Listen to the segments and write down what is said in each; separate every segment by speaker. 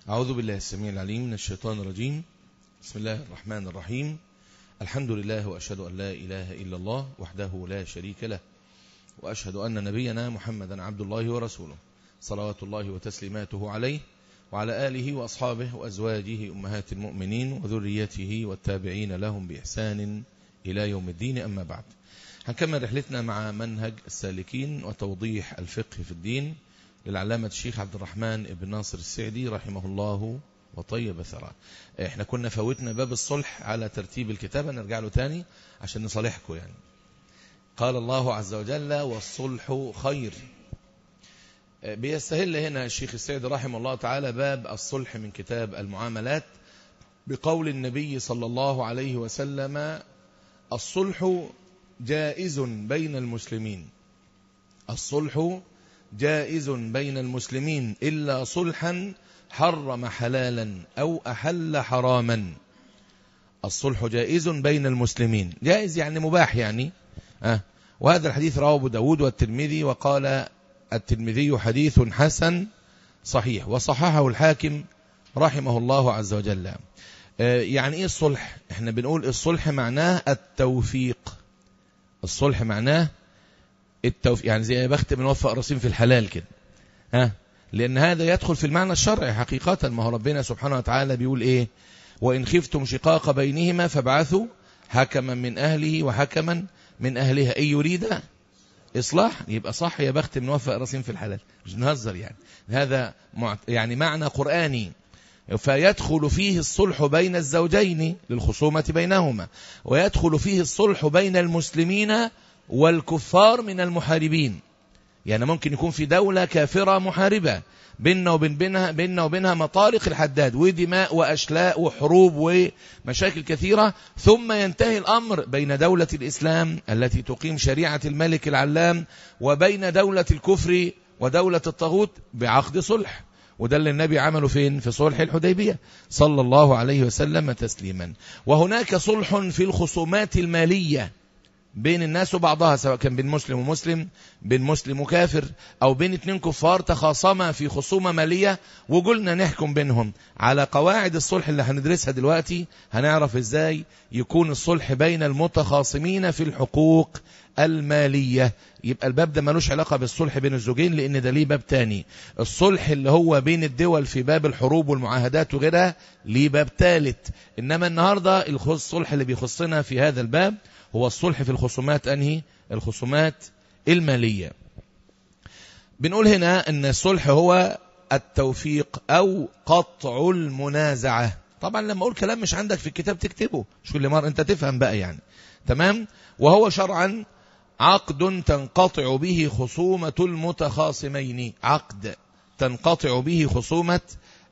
Speaker 1: أعوذ بالله السميع العليم من الشيطان الرجيم بسم الله الرحمن الرحيم الحمد لله وأشهد أن لا إله إلا الله وحده لا شريك له وأشهد أن نبينا محمدا عبد الله ورسوله صلوات الله وتسليماته عليه وعلى آله وأصحابه وأزواجه أمهات المؤمنين وذريته والتابعين لهم بإحسان إلى يوم الدين أما بعد هنكمل رحلتنا مع منهج السالكين وتوضيح الفقه في الدين للعلامة الشيخ عبد الرحمن بن ناصر السعدي رحمه الله وطيب ثرى احنا كنا فوتنا باب الصلح على ترتيب الكتابة نرجع له تاني عشان نصالحكم يعني قال الله عز وجل والصلح خير بيستهل هنا الشيخ السيد رحمه الله تعالى باب الصلح من كتاب المعاملات بقول النبي صلى الله عليه وسلم الصلح جائز بين المسلمين الصلح جائز بين المسلمين إلا صلحا حرم حلالا أو أحل حراما الصلح جائز بين المسلمين جائز يعني مباح يعني أه وهذا الحديث رواه أبو داود والترمذي وقال الترمذي حديث حسن صحيح وصححه الحاكم رحمه الله عز وجل أه يعني ايه الصلح احنا بنقول الصلح معناه التوفيق الصلح معناه التوفيق يعني زي بخت بنوفق راسين في الحلال كده ها لأن هذا يدخل في المعنى الشرعي حقيقة ما هو ربنا سبحانه وتعالى بيقول إيه وإن خفتم شقاق بينهما فابعثوا حكما من أهله وحكما من أهلها إن يريد إصلاح يبقى صح يا بخت بنوفق راسين في الحلال مش نهزر يعني هذا يعني معنى قرآني فيدخل فيه الصلح بين الزوجين للخصومة بينهما ويدخل فيه الصلح بين المسلمين والكفار من المحاربين يعني ممكن يكون في دولة كافرة محاربة بيننا وبين بينها بيننا وبينها مطارق الحداد ودماء وأشلاء وحروب ومشاكل كثيرة ثم ينتهي الأمر بين دولة الإسلام التي تقيم شريعة الملك العلام وبين دولة الكفر ودولة الطاغوت بعقد صلح وده اللي النبي عمله فين في صلح الحديبية صلى الله عليه وسلم تسليما وهناك صلح في الخصومات المالية بين الناس وبعضها سواء كان بين مسلم ومسلم بين مسلم وكافر او بين اتنين كفار تخاصما في خصومة مالية وقلنا نحكم بينهم على قواعد الصلح اللي هندرسها دلوقتي هنعرف ازاي يكون الصلح بين المتخاصمين في الحقوق المالية يبقى الباب ده ملوش علاقة بالصلح بين الزوجين لان ده ليه باب تاني الصلح اللي هو بين الدول في باب الحروب والمعاهدات وغيرها ليه باب ثالث انما النهاردة الصلح اللي بيخصنا في هذا الباب هو الصلح في الخصومات أنهي الخصومات المالية بنقول هنا أن الصلح هو التوفيق أو قطع المنازعة طبعا لما أقول كلام مش عندك في الكتاب تكتبه مش كل مرة أنت تفهم بقى يعني تمام وهو شرعا عقد تنقطع به خصومة المتخاصمين عقد تنقطع به خصومة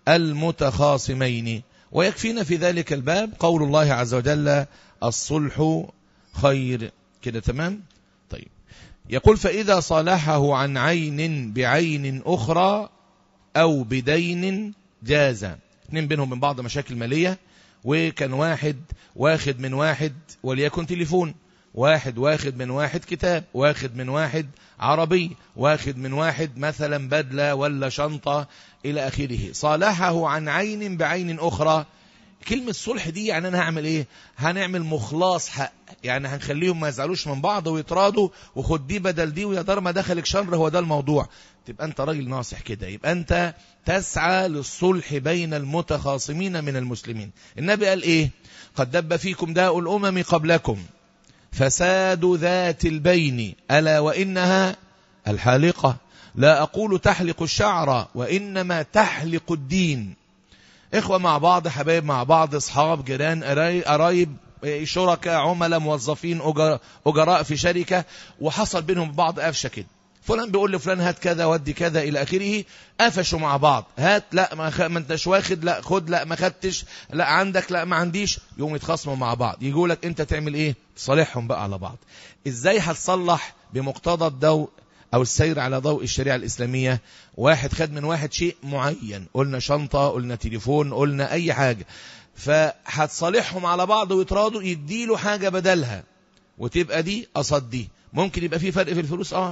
Speaker 1: المتخاصمين ويكفينا في ذلك الباب قول الله عز وجل الصلح خير كده تمام طيب يقول فإذا صالحه عن عين بعين أخرى أو بدين جاز اثنين بينهم من بعض مشاكل مالية وكان واحد واخد من واحد وليكن تليفون واحد واخد من واحد كتاب واخد من واحد عربي واخد من واحد مثلا بدلة ولا شنطة إلى آخره صالحه عن عين بعين أخرى كلمة صلح دي يعني أنا هعمل إيه هنعمل مخلاص حق يعني هنخليهم ما يزعلوش من بعض ويتراضوا وخد دي بدل دي ويا دار ما دخلك شر هو ده الموضوع تبقى أنت راجل ناصح كده يبقى أنت تسعى للصلح بين المتخاصمين من المسلمين النبي قال إيه قد دب فيكم داء الأمم قبلكم فساد ذات البين ألا وإنها الحالقة لا أقول تحلق الشعر وإنما تحلق الدين إخوة مع بعض حبايب مع بعض أصحاب جيران قرايب شركاء عملاء موظفين أجراء في شركة وحصل بينهم بعض قفشة كده فلان بيقول لفلان هات كذا ودي كذا إلى آخره قفشوا مع بعض هات لا ما, خ... ما انتش واخد لا خد لا ما خدتش لا عندك لا ما عنديش يوم يتخاصموا مع بعض يقول لك انت تعمل ايه تصالحهم بقى على بعض ازاي هتصلح بمقتضى الضوء او السير على ضوء الشريعة الاسلامية واحد خد من واحد شيء معين قلنا شنطة قلنا تليفون قلنا اي حاجة فهتصالحهم على بعض ويتراضوا يديله حاجة بدلها وتبقى دي قصد دي ممكن يبقى في فرق في الفلوس اه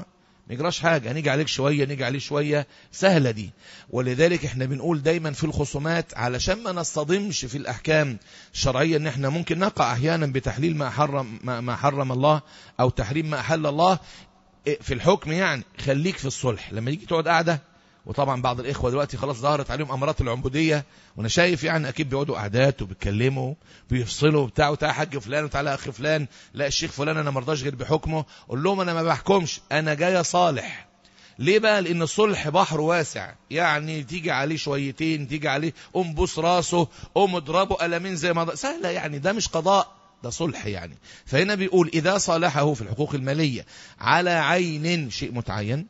Speaker 1: ما يجراش حاجة نيجي عليك شوية نيجي عليه شوية سهلة دي ولذلك احنا بنقول دايما في الخصومات علشان ما نصطدمش في الأحكام الشرعية ان احنا ممكن نقع احيانا بتحليل ما حرم, ما ما حرم الله او تحريم ما أحل الله في الحكم يعني خليك في الصلح لما يجي تقعد قاعدة وطبعا بعض الإخوة دلوقتي خلاص ظهرت عليهم أمارات العبودية وأنا شايف يعني أكيد بيقعدوا قعدات وبيتكلموا بيفصلوا بتاع وتعالى حاج فلان وتعالى أخ فلان لا الشيخ فلان أنا مرضاش غير بحكمه قول لهم أنا ما بحكمش أنا جاي صالح ليه بقى لأن الصلح بحر واسع يعني تيجي عليه شويتين تيجي عليه قوم بوس راسه قوم اضربه قلمين زي ما سهلة يعني ده مش قضاء ده صلح يعني فهنا بيقول إذا صالحه في الحقوق المالية على عين شيء متعين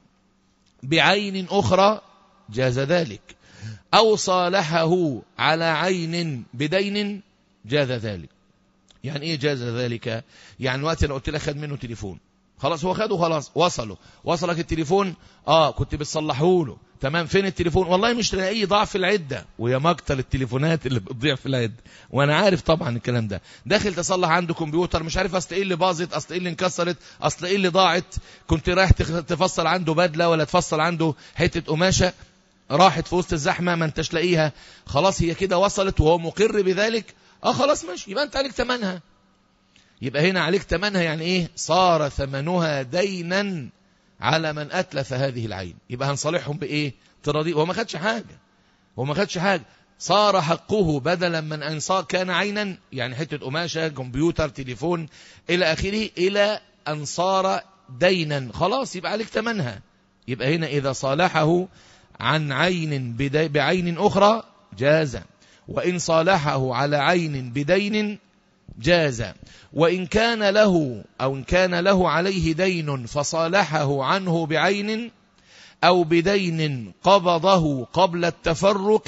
Speaker 1: بعين أخرى جاز ذلك أو صالحه على عين بدين جاز ذلك يعني إيه جاز ذلك يعني وقت أنا قلت لك خد منه تليفون خلاص هو خده خلاص وصله وصلك التليفون اه كنت بتصلحه له تمام فين التليفون والله مش لاقيه ضاع في العده ويا مقتل التليفونات اللي بتضيع في العده وانا عارف طبعا الكلام ده داخل تصلح عنده كمبيوتر مش عارف اصل ايه اللي باظت اصل ايه اللي انكسرت اصل ايه اللي ضاعت كنت رايح تفصل عنده بدله ولا تفصل عنده حته قماشه راحت في وسط الزحمه ما انتش لاقيها خلاص هي كده وصلت وهو مقر بذلك اه خلاص ماشي يبقى انت عليك ثمنها يبقى هنا عليك ثمنها يعني ايه صار ثمنها دينا على من أتلف هذه العين يبقى هنصالحهم بإيه تراضي هو ما خدش حاجة هو ما خدش حاجة صار حقه بدلا من أن صار كان عينا يعني حتة قماشة كمبيوتر تليفون إلى آخره إلى أن صار دينا خلاص يبقى عليك ثمنها يبقى هنا إذا صالحه عن عين بعين أخرى جاز وإن صالحه على عين بدين جاز وإن كان له أو إن كان له عليه دين فصالحه عنه بعين أو بدين قبضه قبل التفرق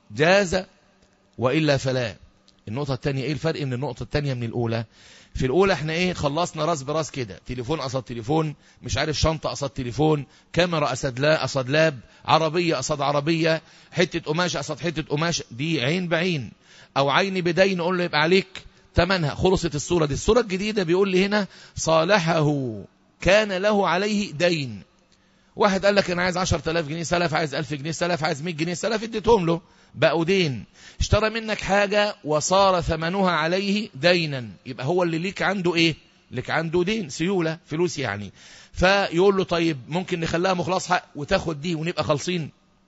Speaker 1: جاز وإلا فلا النقطة الثانية إيه الفرق من النقطة الثانية من الأولى في الأولى احنا إيه خلصنا راس براس كده تليفون قصد تليفون مش عارف شنطة قصد تليفون كاميرا قصد لا قصد لاب عربية قصد عربية حتة قماش قصد حتة قماش دي عين بعين أو عين بدين قول له يبقى عليك تمنها خلصت الصورة دي الصورة الجديدة بيقول لي هنا صالحه كان له عليه دين واحد قال لك انا عايز 10000 جنيه سلف عايز 1000 جنيه سلف عايز 100 جنيه سلف اديتهم له بقوا دين اشترى منك حاجة وصار ثمنها عليه دينا يبقى هو اللي ليك عنده ايه لك عنده دين سيولة فلوس يعني فيقول له طيب ممكن نخليها مخلص حق وتاخد دي ونبقى خالصين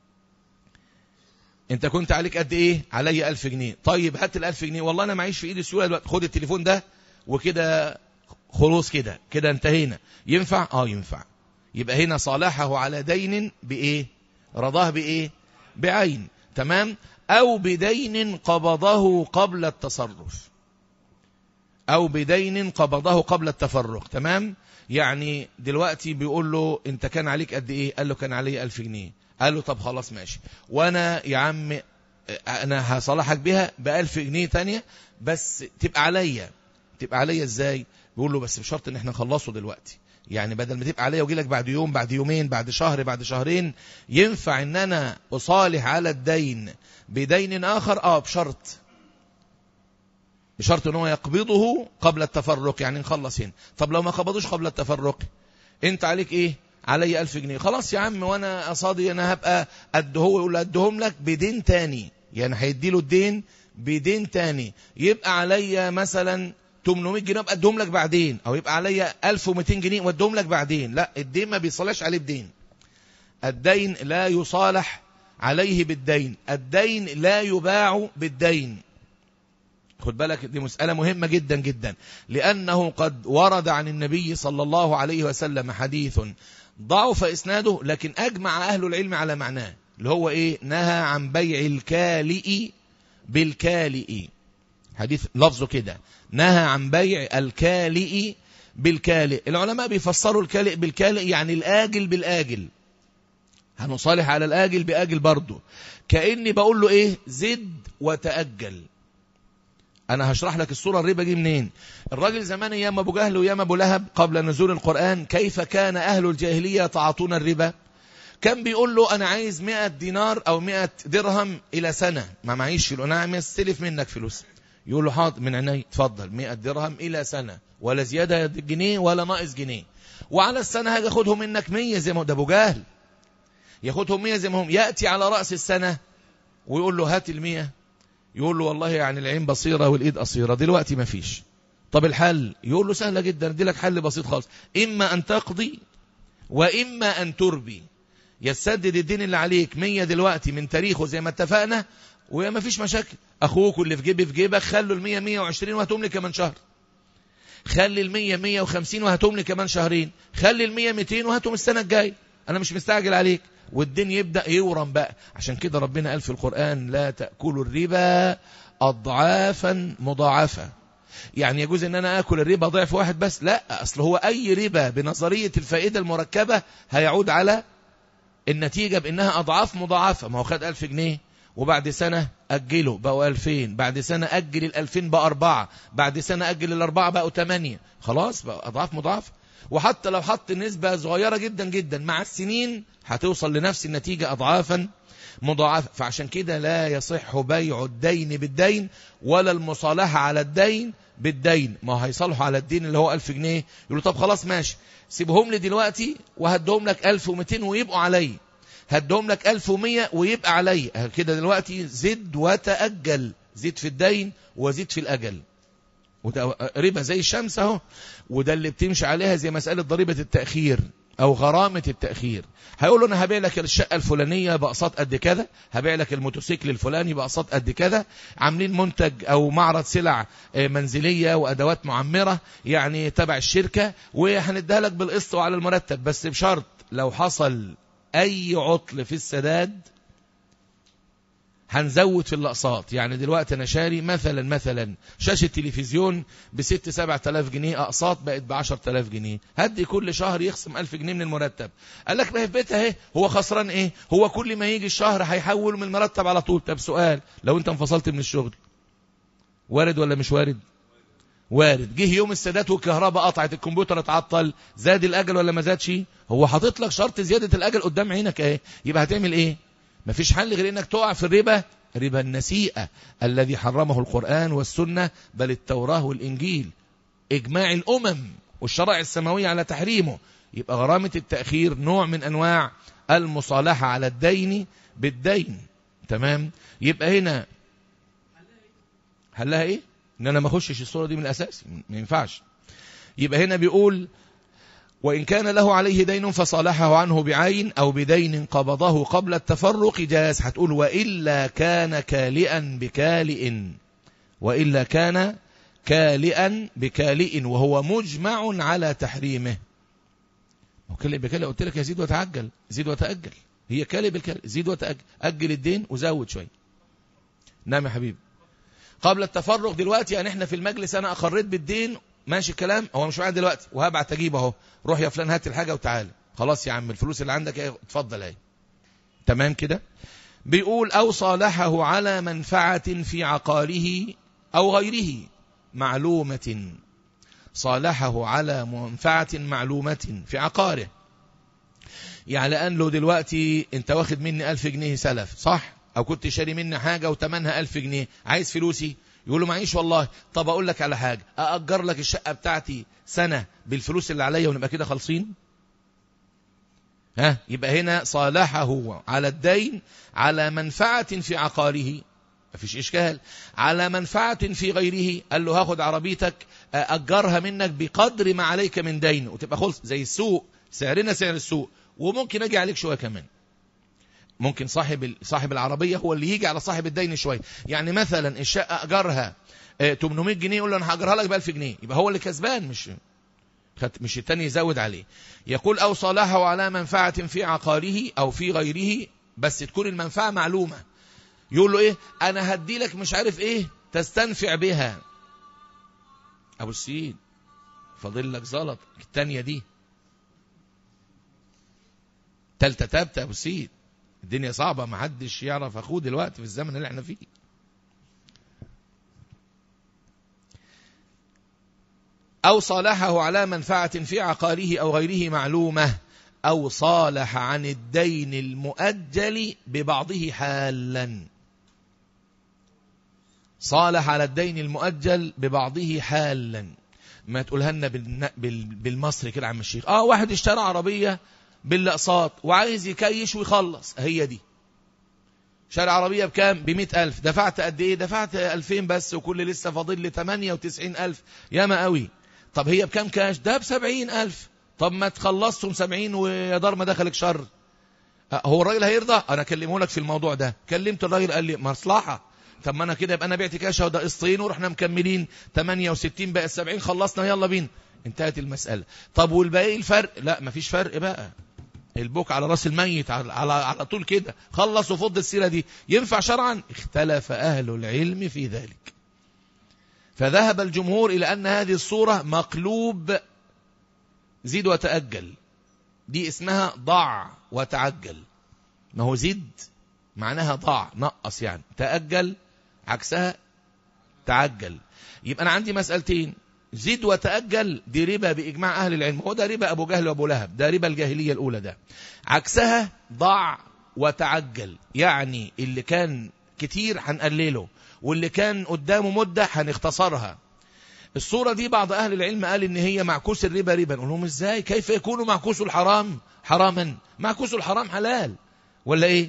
Speaker 1: انت كنت عليك قد ايه علي ألف جنيه طيب هات الألف جنيه والله انا معيش في ايدي السيولة دلوقتي خد التليفون ده وكده خلاص كده كده انتهينا ينفع اه ينفع يبقى هنا صالحه على دين بايه رضاه بايه بعين تمام او بدين قبضه قبل التصرف او بدين قبضه قبل التفرق تمام يعني دلوقتي بيقول له انت كان عليك قد ايه قال له كان علي ألف جنيه قال له طب خلاص ماشي وانا يا عم انا هصالحك بها بألف جنيه تانية بس تبقى عليا تبقى عليا ازاي بيقول له بس بشرط ان احنا نخلصه دلوقتي يعني بدل ما تبقى عليا واجي لك بعد يوم بعد يومين بعد شهر بعد شهرين ينفع ان انا اصالح على الدين بدين اخر اه بشرط بشرط ان هو يقبضه قبل التفرق يعني نخلص هنا طب لو ما قبضوش قبل التفرق انت عليك ايه علي ألف جنيه خلاص يا عم وانا قصادي انا هبقى قد هو يقول ادهم لك بدين تاني يعني هيدي له الدين بدين تاني يبقى عليا مثلا 800 جنيه ابقى ادهم لك بعدين او يبقى عليا 1200 جنيه وادهم لك بعدين لا الدين ما بيصالحش عليه بدين الدين لا يصالح عليه بالدين الدين لا يباع بالدين خد بالك دي مسألة مهمة جدا جدا لأنه قد ورد عن النبي صلى الله عليه وسلم حديث ضعف إسناده لكن أجمع أهل العلم على معناه اللي هو إيه نهى عن بيع الكالئ بالكالئ حديث لفظه كده نهى عن بيع الكالئ بالكالئ العلماء بيفسروا الكالئ بالكالئ يعني الآجل بالآجل هنصالح على الآجل بآجل برضه كأني بقول له إيه زد وتأجل أنا هشرح لك الصورة الربا دي منين الراجل زمان أيام أبو جهل وأيام أبو لهب قبل نزول القرآن كيف كان أهل الجاهلية يتعاطون الربا كان بيقول له أنا عايز 100 دينار أو 100 درهم إلى سنة ما معيش فلوس أنا مستلف منك فلوس يقول له حاضر من عيني اتفضل 100 درهم إلى سنة ولا زيادة جنيه ولا ناقص جنيه وعلى السنة هاجي اخدهم منك مية زي ما هو ده ابو جهل ياخدهم مية زي ما هم يأتي على رأس السنة ويقول له هات المية يقول له والله يعني العين بصيرة والإيد قصيرة دلوقتي ما فيش طب الحل يقول له سهلة جدا دي لك حل بسيط خالص إما أن تقضي وإما أن تربي يسدد الدين اللي عليك مية دلوقتي من تاريخه زي ما اتفقنا وما فيش مشاكل أخوك واللي في جيبي في جيبك خلوا المية مية وعشرين وهاتهم لي كمان شهر خلي المية مية وخمسين وهاتهم لي كمان شهرين خلي المية ميتين وهاتهم السنة الجاية أنا مش مستعجل عليك والدين يبدأ يورم بقى عشان كده ربنا قال في القرآن لا تأكلوا الربا أضعافا مضاعفة يعني يجوز ان انا اكل الربا ضعف واحد بس لا اصل هو اي ربا بنظرية الفائدة المركبة هيعود على النتيجة بانها اضعاف مضاعفة ما هو خد الف جنيه وبعد سنة أجله بقوا ألفين بعد سنة أجل الألفين بقى أربعة بعد سنة أجل الأربعة بقوا تمانية خلاص بقى أضعاف مضاعفة وحتى لو حط نسبة صغيرة جدا جدا مع السنين هتوصل لنفس النتيجة أضعافا مضاعفة فعشان كده لا يصح بيع الدين بالدين ولا المصالحة على الدين بالدين ما هو هيصالحوا على الدين اللي هو ألف جنيه يقولوا طب خلاص ماشي سيبهم لي دلوقتي وهدهم لك ألف ومتين ويبقوا علي هدهم لك ألف ومية ويبقى علي كده دلوقتي زد وتأجل زد في الدين وزد في الأجل وده ربا زي الشمس اهو وده اللي بتمشي عليها زي مسألة ضريبة التأخير او غرامة التأخير هيقول له انا هبيع لك الشقة الفلانية بأقساط قد كذا هبيع لك الموتوسيكل الفلاني بأقساط قد كذا عاملين منتج او معرض سلع منزلية وادوات معمرة يعني تبع الشركة وهنديها لك بالقسط وعلى المرتب بس بشرط لو حصل اي عطل في السداد هنزود في الأقساط يعني دلوقتي أنا شاري مثلا مثلا شاشة تلفزيون بست سبع تلاف جنيه أقساط بقت بعشر تلاف جنيه هدي كل شهر يخصم ألف جنيه من المرتب قال لك ما هي في بيتها اهي هو خسران ايه هو كل ما يجي الشهر هيحول من المرتب على طول طب سؤال لو انت انفصلت من الشغل وارد ولا مش وارد وارد جه يوم السادات والكهرباء قطعت الكمبيوتر اتعطل زاد الاجل ولا ما زادش هو حاطط لك شرط زياده الاجل قدام عينك اهي يبقى هتعمل ايه مفيش حل غير انك تقع في الربا ربا النسيئة الذي حرمه القرآن والسنة بل التوراة والإنجيل إجماع الأمم والشرائع السماوية على تحريمه يبقى غرامة التأخير نوع من أنواع المصالحة على الدين بالدين تمام يبقى هنا هلها ايه ان انا ما اخشش الصورة دي من الاساس ما ينفعش يبقى هنا بيقول وإن كان له عليه دين فصالحه عنه بعين أو بدين قبضه قبل التفرق جاز هتقول وإلا كان كالئا بكالئ وإلا كان كالئا بكالئ وهو مجمع على تحريمه وكالئ بكالئ قلت لك يزيد وتعجل زيد وتأجل هي كالئ بالكالئ زيد وتأجل أجل الدين وزود شوي نعم يا حبيبي قبل التفرق دلوقتي يعني احنا في المجلس انا اقريت بالدين ماشي الكلام هو مش معايا دلوقتي وهبعت اجيب اهو روح يا فلان هات الحاجه وتعالى خلاص يا عم الفلوس اللي عندك ايه اتفضل اهي تمام كده بيقول او صالحه على منفعه في عقاره او غيره معلومه صالحه على منفعه معلومه في عقاره يعني قال له دلوقتي انت واخد مني ألف جنيه سلف صح او كنت شاري مني حاجه وتمنها ألف جنيه عايز فلوسي يقول له معيش والله طب اقول لك على حاجة اأجر لك الشقة بتاعتي سنة بالفلوس اللي عليا ونبقى كده خالصين ها يبقى هنا صالحه على الدين على منفعة في عقاره مفيش إشكال على منفعة في غيره قال له هاخد عربيتك أجرها منك بقدر ما عليك من دين وتبقى خلص زي السوق سعرنا سعر السوق وممكن أجي عليك شوية كمان ممكن صاحب صاحب العربية هو اللي يجي على صاحب الدين شوية يعني مثلا الشقة أجرها 800 جنيه يقول له أنا هأجرها لك ب 1000 جنيه يبقى هو اللي كسبان مش مش التاني يزود عليه يقول أو صالحه على منفعة في عقاره أو في غيره بس تكون المنفعة معلومة يقول له إيه أنا هدي لك مش عارف إيه تستنفع بها أبو السيد فاضل لك زلط التانية دي تالتة تابتة أبو السيد الدنيا صعبة ما حدش يعرف أخوه دلوقتي في الزمن اللي احنا فيه أو صالحه على منفعة في عقاره أو غيره معلومة أو صالح عن الدين المؤجل ببعضه حالا صالح على الدين المؤجل ببعضه حالا ما تقولها لنا بالمصري كده عم الشيخ اه واحد اشترى عربية بالاقساط وعايز يكيش ويخلص هي دي شارع عربية بكام بمئة ألف دفعت قد ايه دفعت ألفين بس وكل لسه فاضل لي تمانية وتسعين ألف ياما قوي طب هي بكام كاش ده بسبعين ألف طب ما تخلصتم سبعين ويا دار ما دخلك شر هو الراجل هيرضى انا اكلمه لك في الموضوع ده كلمت الراجل قال لي مصلحة طب ما انا كده يبقى انا بعت كاش وده قسطين ورحنا مكملين 68 بقى 70 خلصنا يلا بينا انتهت المسألة طب والباقي الفرق لا مفيش فرق بقى البوك على راس الميت على, على, على طول كده خلص وفض السيرة دي ينفع شرعا اختلف أهل العلم في ذلك فذهب الجمهور إلى أن هذه الصورة مقلوب زيد وتأجل دي اسمها ضع وتعجل ما هو زيد معناها ضع نقص يعني تأجل عكسها تعجل يبقى أنا عندي مسألتين زد وتأجل دي ربا بإجماع أهل العلم هو ده ربا أبو جهل وأبو لهب ده ربا الجاهلية الأولى ده عكسها ضع وتعجل يعني اللي كان كتير هنقلله واللي كان قدامه مدة هنختصرها الصورة دي بعض أهل العلم قال إن هي معكوس الربا ربا نقول لهم إزاي كيف يكون معكوس الحرام حراما معكوس الحرام حلال ولا إيه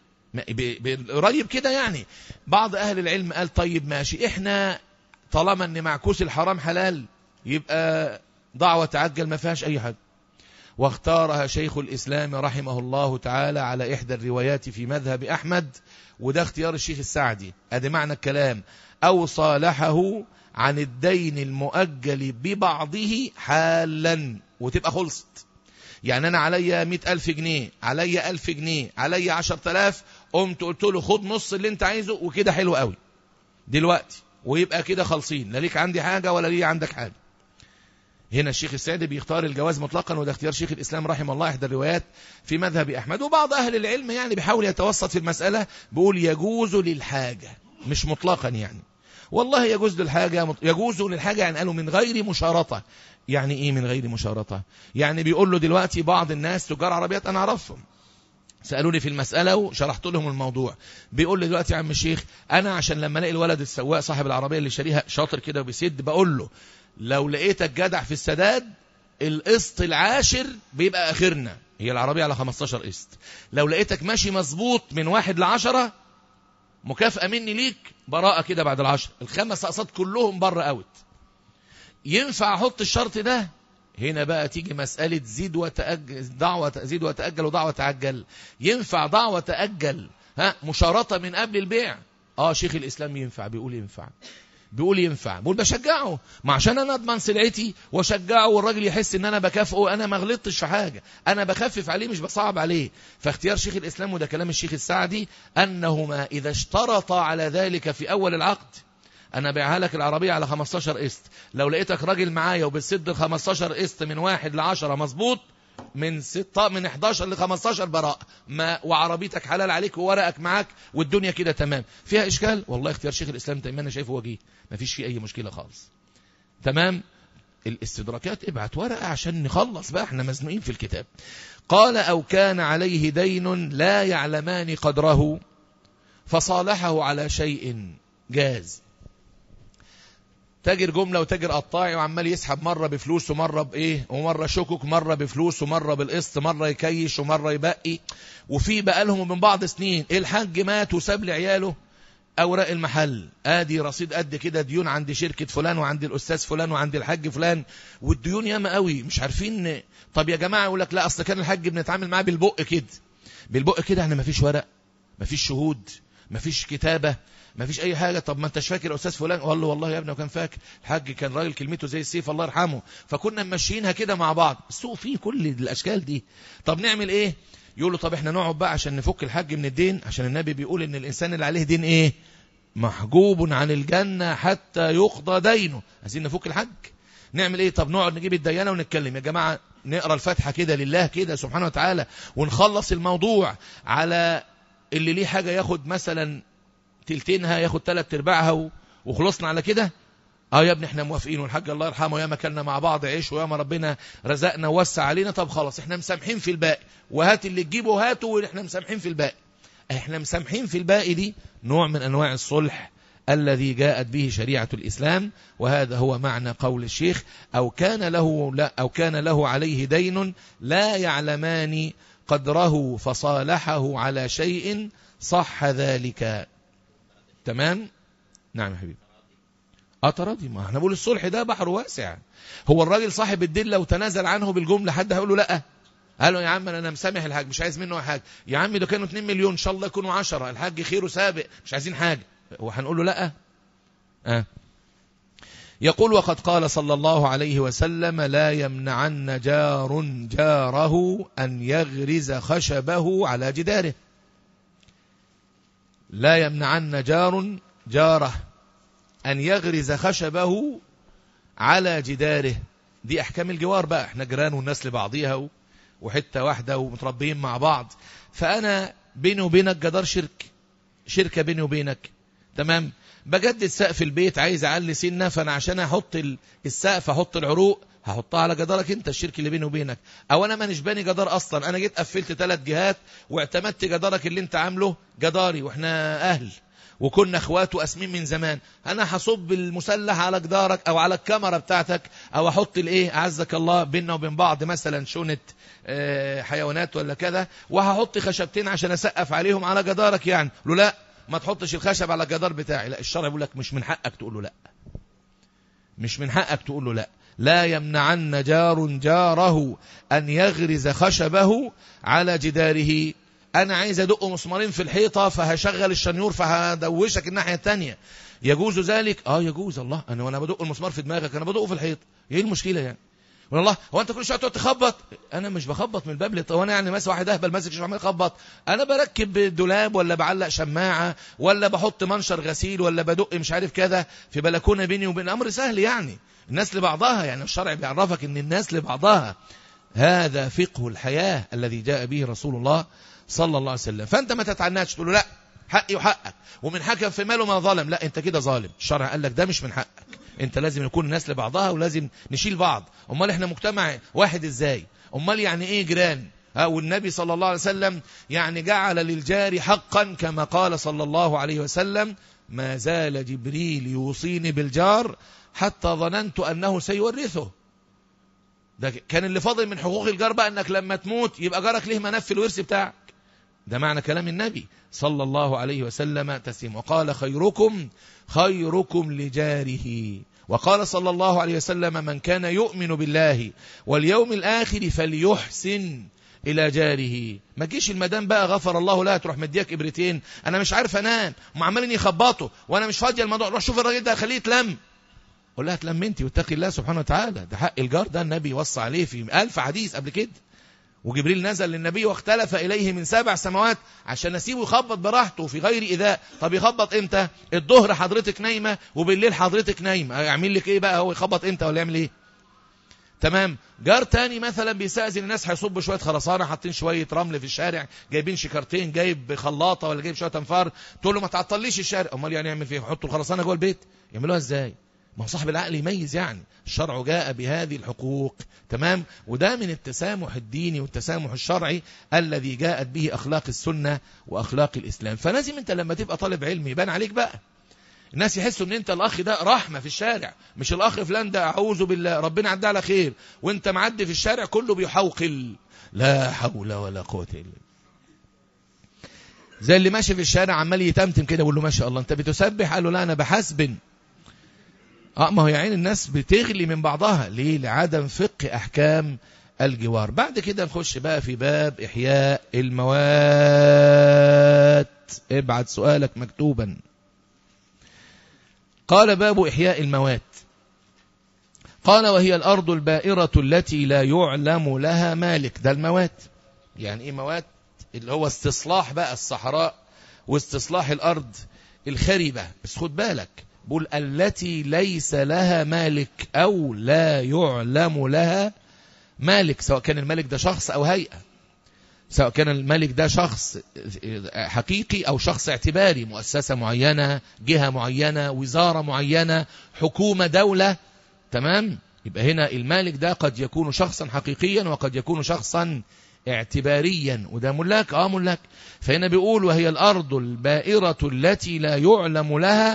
Speaker 1: قريب كده يعني بعض أهل العلم قال طيب ماشي إحنا طالما ان معكوس الحرام حلال يبقى ضع وتعجل ما فيهاش اي حاجه واختارها شيخ الإسلام رحمه الله تعالى على إحدى الروايات في مذهب أحمد وده اختيار الشيخ السعدي ادي معنى الكلام أو صالحه عن الدين المؤجل ببعضه حالا وتبقى خلصت يعني أنا عليا مئة ألف جنيه عليا ألف جنيه عليا عشر تلاف قمت قلت له خد نص اللي انت عايزه وكده حلو قوي دلوقتي ويبقى كده خالصين لا ليك عندي حاجة ولا لي عندك حاجة هنا الشيخ السعدي بيختار الجواز مطلقا وده اختيار شيخ الإسلام رحمه الله إحدى الروايات في مذهب أحمد وبعض أهل العلم يعني بيحاول يتوسط في المسألة بيقول يجوز للحاجة مش مطلقا يعني والله يجوز للحاجة يجوز للحاجة يعني قالوا من غير مشارطة يعني ايه من غير مشارطة يعني بيقول له دلوقتي بعض الناس تجار عربيات انا اعرفهم سألوني في المسألة وشرحت لهم الموضوع بيقول لي دلوقتي يا عم الشيخ أنا عشان لما الاقي الولد السواق صاحب العربية اللي شاريها شاطر كده وبيسد بقول له لو لقيتك جدع في السداد القسط العاشر بيبقى آخرنا هي العربية على 15 قسط لو لقيتك ماشي مظبوط من واحد لعشرة مكافأة مني ليك براءة كده بعد العشر الخمس أقساط كلهم بره اوت ينفع أحط الشرط ده هنا بقى تيجي مسألة زيد وتأجل دعوة زيد وتأجل ودعوة تأجل ينفع دعوة تأجل ها مشارطة من قبل البيع اه شيخ الإسلام ينفع بيقول ينفع بيقول ينفع بيقول بشجعه ما عشان انا اضمن سلعتي واشجعه والراجل يحس ان انا بكافئه انا ما غلطتش في حاجه انا بخفف عليه مش بصعب عليه فاختيار شيخ الاسلام وده كلام الشيخ السعدي انهما اذا اشترطا على ذلك في اول العقد انا بيعها لك العربية على 15 قسط لو لقيتك راجل معايا وبتسد ال 15 قسط من واحد ل 10 مظبوط من ستة من 11 ل 15 براء ما وعربيتك حلال عليك وورقك معاك والدنيا كده تمام فيها اشكال والله اختيار شيخ الاسلام تيميه انا شايفه وجيه ما فيش فيه اي مشكله خالص تمام الاستدراكات ابعت ورقه عشان نخلص بقى احنا مزنوقين في الكتاب قال او كان عليه دين لا يعلمان قدره فصالحه على شيء جاز تاجر جملة وتاجر قطاعي وعمال يسحب مرة بفلوس ومرة بإيه ومرة شكك مرة بفلوس ومرة بالقسط مرة يكيش ومرة يبقي وفي بقالهم من بعض سنين الحاج مات وساب لعياله أوراق المحل آدي رصيد قد كده ديون عند شركة فلان وعند الأستاذ فلان وعند الحاج فلان والديون ياما قوي مش عارفين طب يا جماعة يقول لك لا أصل كان الحاج بنتعامل معاه بالبق كده بالبق كده احنا مفيش ورق مفيش شهود مفيش كتابة ما فيش اي حاجة طب ما انتش فاكر استاذ فلان قال له والله يا ابني وكان فاكر الحاج كان راجل كلمته زي السيف الله يرحمه فكنا ماشيينها كده مع بعض السوق فيه كل الاشكال دي طب نعمل ايه يقول له طب احنا نقعد بقى عشان نفك الحج من الدين عشان النبي بيقول ان الانسان اللي عليه دين ايه محجوب عن الجنة حتى يقضى دينه عايزين نفك الحج نعمل ايه طب نقعد نجيب الديانة ونتكلم يا جماعة نقرأ الفاتحة كده لله كده سبحانه وتعالى ونخلص الموضوع على اللي ليه حاجة ياخد مثلا تلتينها ياخد تلات ارباعها وخلصنا على كده اه يا ابني احنا موافقين والحاج الله يرحمه يا ما كنا مع بعض عيش ويا ما ربنا رزقنا ووسع علينا طب خلاص احنا مسامحين في الباقي وهات اللي تجيبه هاته واحنا مسامحين في الباقي احنا مسامحين في الباقي دي نوع من انواع الصلح الذي جاءت به شريعة الإسلام وهذا هو معنى قول الشيخ أو كان له, لا أو كان له عليه دين لا يعلمان قدره فصالحه على شيء صح ذلك تمام نعم يا حبيبي أتراضي ما احنا بقول الصلح ده بحر واسع هو الراجل صاحب الدين لو تنازل عنه بالجملة حد هيقول له لا قال له يا عم انا مسامح الحاج مش عايز منه حاجه يا عم ده كانوا 2 مليون ان شاء الله يكونوا 10 الحاج خيره سابق مش عايزين حاجه هو هنقول له لا آه. يقول وقد قال صلى الله عليه وسلم لا يمنعن جار جاره أن يغرز خشبه على جداره لا يمنعن جار جاره أن يغرز خشبه على جداره دي أحكام الجوار بقى احنا جيران والناس لبعضيها وحتة واحدة ومتربيين مع بعض فأنا بيني وبينك جدار شرك شركة بيني وبينك تمام بجدد سقف البيت عايز اعلي سنه فانا عشان احط السقف احط العروق هحطها على جدارك انت الشرك اللي بيني وبينك او انا مانيش باني جدار اصلا انا جيت قفلت ثلاث جهات واعتمدت جدارك اللي انت عامله جداري واحنا اهل وكنا اخوات واسمين من زمان انا هصب المسلح على جدارك او على الكاميرا بتاعتك او احط الايه اعزك الله بيننا وبين بعض مثلا شونة حيوانات ولا كذا وهحط خشبتين عشان اسقف عليهم على جدارك يعني له لا ما تحطش الخشب على الجدار بتاعي لا الشرع بيقول لك مش من حقك تقول له لا مش من حقك تقول له لا لا يمنعن جار جاره أن يغرز خشبه على جداره أنا عايز أدق مسمارين في الحيطة فهشغل الشنيور فهدوشك الناحية التانية يجوز ذلك آه يجوز الله أنا وأنا بدق المسمار في دماغك أنا بدقه في الحيط إيه المشكلة يعني والله هو انت كل شويه تقعد تخبط انا مش بخبط من الباب هو انا يعني مثلا واحد اهبل ماسك شو عمال يخبط انا بركب دولاب ولا بعلق شماعه ولا بحط منشر غسيل ولا بدق مش عارف كذا في بلكونه بيني وبين امر سهل يعني الناس لبعضها يعني الشرع بيعرفك ان الناس لبعضها هذا فقه الحياه الذي جاء به رسول الله صلى الله عليه وسلم فانت ما تتعناش تقول له لا حقي وحقك ومن حكم في ماله ما ظلم لا انت كده ظالم الشرع قال لك ده مش من حقك انت لازم يكون الناس لبعضها ولازم نشيل بعض امال احنا مجتمع واحد ازاي امال يعني ايه جيران والنبي صلى الله عليه وسلم يعني جعل للجار حقا كما قال صلى الله عليه وسلم ما زال جبريل يوصيني بالجار حتى ظننت أنه سيورثه ده كان اللي فاضل من حقوق الجار بقى أنك لما تموت يبقى جارك ليه منف في الورث بتاعك ده معنى كلام النبي صلى الله عليه وسلم تسليم وقال خيركم خيركم لجاره وقال صلى الله عليه وسلم من كان يؤمن بالله واليوم الآخر فليحسن إلى جاره ما تجيش المدام بقى غفر الله لها تروح مديك إبرتين أنا مش عارف أنام هم عمالين يخبطوا وأنا مش فاضية الموضوع روح شوف الراجل ده خليه يتلم قول لها تلم انت واتقي الله سبحانه وتعالى ده حق الجار ده النبي وصى عليه في ألف حديث قبل كده وجبريل نزل للنبي واختلف إليه من سبع سماوات عشان نسيبه يخبط براحته في غير إذاء طب يخبط إمتى الظهر حضرتك نايمة وبالليل حضرتك نايمة يعمل لك إيه بقى هو يخبط إمتى ولا يعمل إيه تمام جار تاني مثلا بيستأذن الناس هيصب شوية خرسانة حاطين شوية رمل في الشارع جايبين شكارتين جايب خلاطة ولا جايب شوية انفار تقول له ما تعطليش الشارع امال يعني يعمل فيه يحطوا الخرسانة جوه البيت يعملوها ازاي ما هو صاحب العقل يميز يعني الشرع جاء بهذه الحقوق تمام وده من التسامح الديني والتسامح الشرعي الذي جاءت به أخلاق السنة وأخلاق الإسلام فلازم أنت لما تبقى طالب علم يبان عليك بقى الناس يحسوا ان انت الاخ ده رحمة في الشارع مش الاخ فلان ده اعوذ بالله ربنا عدى على خير وانت معدي في الشارع كله بيحوقل لا حول ولا قوة الا زي اللي ماشي في الشارع عمال يتمتم كده بيقول له ما شاء الله انت بتسبح قال له لا انا بحسبن اه ما هو يا عين الناس بتغلي من بعضها ليه لعدم فقه احكام الجوار بعد كده نخش بقى في باب احياء الموات ابعت سؤالك مكتوبا قال باب احياء الموات قال وهي الارض البائرة التي لا يعلم لها مالك ده الموات يعني ايه موات اللي هو استصلاح بقى الصحراء واستصلاح الارض الخربة بس خد بالك بقول التي ليس لها مالك أو لا يعلم لها مالك سواء كان الملك ده شخص أو هيئة سواء كان الملك ده شخص حقيقي أو شخص اعتباري مؤسسة معينة جهة معينة وزارة معينة حكومة دولة تمام يبقى هنا المالك ده قد يكون شخصا حقيقيا وقد يكون شخصا اعتباريا وده ملاك اه ملاك فهنا بيقول وهي الأرض البائرة التي لا يعلم لها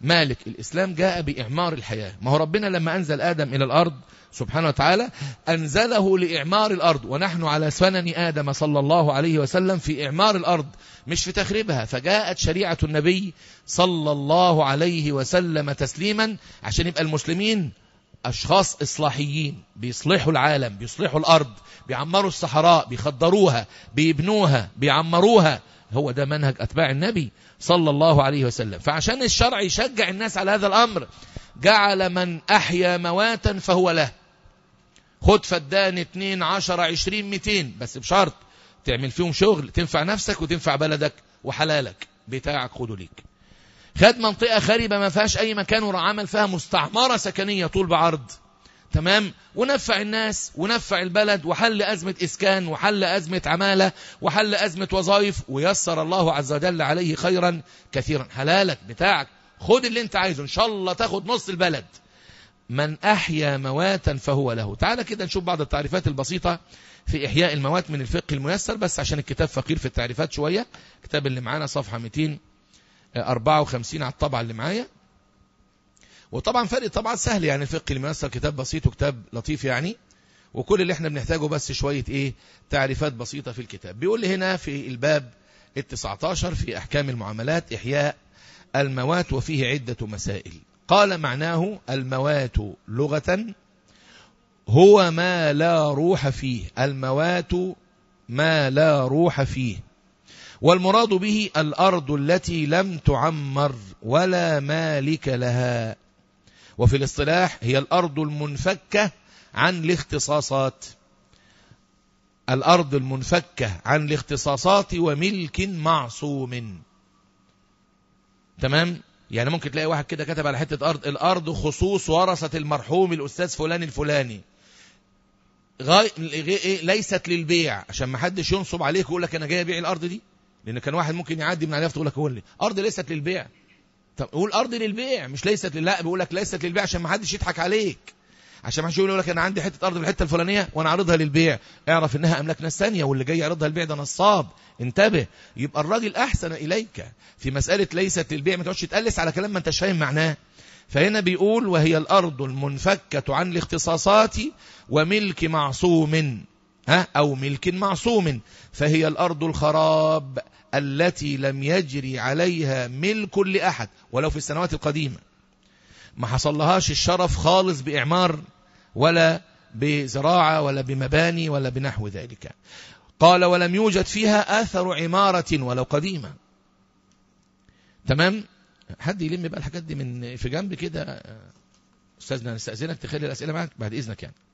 Speaker 1: مالك الإسلام جاء بإعمار الحياة ما هو ربنا لما أنزل آدم إلى الأرض سبحانه وتعالى أنزله لإعمار الأرض ونحن على سنن آدم صلى الله عليه وسلم في إعمار الأرض مش في تخريبها فجاءت شريعة النبي صلى الله عليه وسلم تسليما عشان يبقى المسلمين أشخاص إصلاحيين بيصلحوا العالم بيصلحوا الأرض بيعمروا الصحراء بيخدروها بيبنوها بيعمروها هو ده منهج أتباع النبي صلى الله عليه وسلم فعشان الشرع يشجع الناس على هذا الأمر جعل من أحيا مواتا فهو له خد فدان اتنين عشر عشرين ميتين بس بشرط تعمل فيهم شغل تنفع نفسك وتنفع بلدك وحلالك بتاعك خده ليك خد منطقة خاربة ما فيهاش أي مكان وعمل فيها مستعمرة سكنية طول بعرض تمام ونفع الناس ونفع البلد وحل أزمة إسكان وحل أزمة عمالة وحل أزمة وظائف ويسر الله عز وجل عليه خيرا كثيرا حلالك بتاعك خد اللي انت عايزه ان شاء الله تاخد نص البلد من أحيا مواتا فهو له تعال كده نشوف بعض التعريفات البسيطة في إحياء الموات من الفقه الميسر بس عشان الكتاب فقير في التعريفات شوية الكتاب اللي معانا صفحة 254 على الطبعة اللي معايا وطبعا فرق طبعا سهل يعني الفقه الميسر كتاب بسيط وكتاب لطيف يعني وكل اللي احنا بنحتاجه بس شوية ايه تعريفات بسيطة في الكتاب بيقول لي هنا في الباب التسعتاشر في أحكام المعاملات إحياء الموات وفيه عدة مسائل قال معناه الموات لغة هو ما لا روح فيه الموات ما لا روح فيه والمراد به الأرض التي لم تعمر ولا مالك لها وفي الاصطلاح هي الأرض المنفكة عن الاختصاصات الأرض المنفكة عن الاختصاصات وملك معصوم تمام يعني ممكن تلاقي واحد كده كتب على حتة أرض الأرض خصوص ورثة المرحوم الأستاذ فلان الفلاني غاي... ليست للبيع عشان ما حدش ينصب عليك ويقول لك أنا جاي أبيع الأرض دي لأن كان واحد ممكن يعدي من عليها تقول لك هو لي أرض ليست للبيع طب قول أرض للبيع مش ليست لله بيقول لك ليست للبيع عشان ما حدش يضحك عليك عشان ما حدش يقول لك انا عندي حته ارض في الحته الفلانيه وانا عارضها للبيع اعرف انها املاك ناس ثانيه واللي جاي يعرضها للبيع ده نصاب انتبه يبقى الراجل احسن اليك في مساله ليست للبيع ما تقعدش تقلس على كلام ما انتش فاهم معناه فهنا بيقول وهي الارض المنفكه عن الاختصاصات وملك معصوم ها او ملك معصوم فهي الارض الخراب التي لم يجري عليها ملك لأحد ولو في السنوات القديمة ما حصل لهاش الشرف خالص بإعمار ولا بزراعة ولا بمباني ولا بنحو ذلك قال ولم يوجد فيها آثر عمارة ولو قديمة تمام حد يلم بقى الحاجات دي من في جنب كده استاذنا نستأذنك تخلي الأسئلة معك بعد إذنك يعني